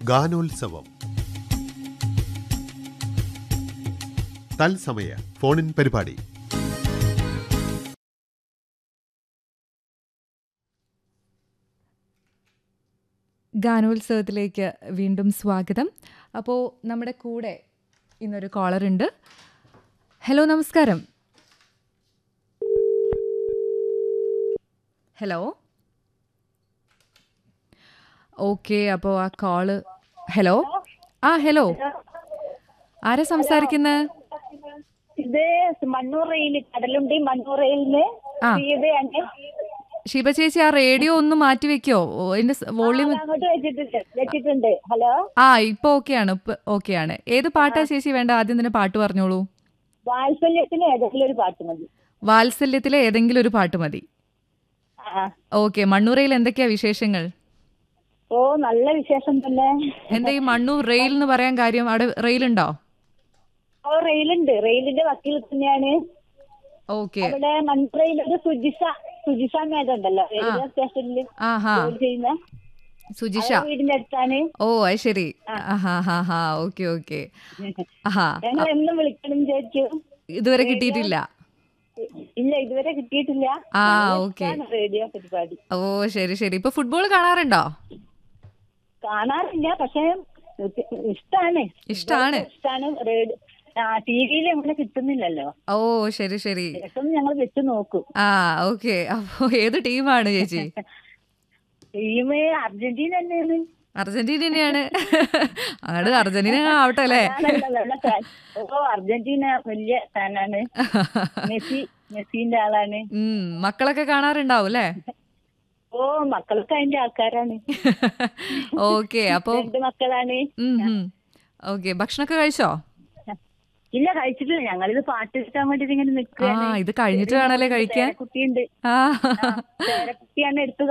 ഗാനോത്സവം തത്സമയ ഫോണിൻ പരിപാടി ഗാനോത്സവത്തിലേക്ക് വീണ്ടും സ്വാഗതം അപ്പോൾ നമ്മുടെ കൂടെ ഇന്നൊരു കോളർ ഉണ്ട് ഹലോ നമസ്കാരം ഹലോ ഓക്കെ അപ്പോൾ ആ കോള് ഹലോ ആ ഹലോ ആരാ സംസാരിക്കുന്നത് ഇത് മണ്ണൂർ റെയിൽ കടലുണ്ടി മണ്ണൂർ റെയിലിന് ആ. സീതയാണ് ഷിബ ചേച്ചി ആ റേഡിയോ ഒന്ന് മാറ്റി വെക്കോ അതിന്റെ വോളിയം അങ്ങോട്ട് വെച്ചിട്ടുണ്ട് വെച്ചിട്ടുണ്ട് ഹലോ ആ ഇപ്പൊ ഓക്കെയാണ് ഇപ്പൊ ഓക്കെയാണ് ഏത് പാട്ടാ ചേച്ചി വേണ്ട ആദ്യം തന്നെ പാട്ട് പറഞ്ഞോളൂ വാത്സല്യത്തിന് ഏതെങ്കിലും ഒരു പാട്ട് മതി വാത്സല്യത്തിലെ ഏതെങ്കിലും ഒരു പാട്ട് മതി ആ ഓക്കെ മണ്ണൂരയിൽ എന്തൊക്കെയാ വിശേഷങ്ങൾ ഓ നല്ല വിശേഷം തന്നെ എന്താ ഈ മണ്ണൂർ റെയിൽ എന്ന് പറയാൻ കാര്യം അവിടെ റെയിൽ ഉണ്ടോ ഓ റെയിലുണ്ട് റെയിലിന്റെ വക്കീൽ തന്നെയാണ് ഓക്കെ അവിടെ മണ്ണൂർ റെയിൽ ഒരു സുജിഷ സുജിഷ മേഡം ഉണ്ടല്ലോ റെയിൽവേ സ്റ്റേഷനിൽ ആഹാ ജോലി ചെയ്യുന്ന സുജിഷ അവരുടെ വീടിന്റെ അടുത്താണ് ഓ അത് ശരി ആഹാ ഹാ ഹാ ഓക്കെ ഓക്കെ ആഹാ ഞങ്ങൾ എന്നും വിളിക്കണം വിചാരിച്ചു ഇതുവരെ കിട്ടിയിട്ടില്ല ഇല്ല ഇതുവരെ കിട്ടിയിട്ടില്ല ആ, നല്ല ഓക്കേ. ഇഷ്ടാണ് റേഡിയോ പരിപാടി ഓ ശരി ശരി ഇപ്പൊ ഫുട്ബോൾ കാണാറുണ്ടോ കാണാറില്ല പക്ഷെ ഇഷ്ടാണ് ഇഷ്ടാണ് ഇഷ്ടാണ് റേഡിയോ ആ ടി വിയിൽ അങ്ങനെ കിട്ടുന്നില്ലല്ലോ ഓ ശരി ശരി ദിവസം ഞങ്ങൾ വെച്ച് നോക്കും ആ ഓക്കെ അപ്പോ ഏത് ടീമാണ് ചേച്ചി ടീം അർജന്റീന തന്നെയാണ് അർജന്റീന തന്നെയാണ് അങ്ങോട്ട് അർജന്റീന ആവട്ടെ അല്ലേ ഞാനല്ല നല്ല fan. ഓ അർജന്റീന വലിയ ഫാനാണ് മെസ്സി മെസ്സിന്റെ ആളാണ് ഉം മക്കളൊക്കെ കാണാറുണ്ടാവും അല്ലേ ഓ മക്കളൊക്കെ അതിന്റെ ആൾക്കാരാണ് ഓക്കെ അപ്പൊ രണ്ട് മക്കളാണ് ഓക്കെ ഭക്ഷണമൊക്കെ കഴിച്ചോ ഇല്ല കഴിച്ചിട്ടില്ല ഞങ്ങളിത് പാട്ട് കിട്ടാൻ വേണ്ടിട്ട് ഇങ്ങനെ ആ നിൽക്കുകയാണ് ഇത് കഴിഞ്ഞിട്ട് വേണല്ലേ കഴിക്കാൻ കുട്ടിയുണ്ട് ആ കുട്ടിയാണ് എടുത്ത്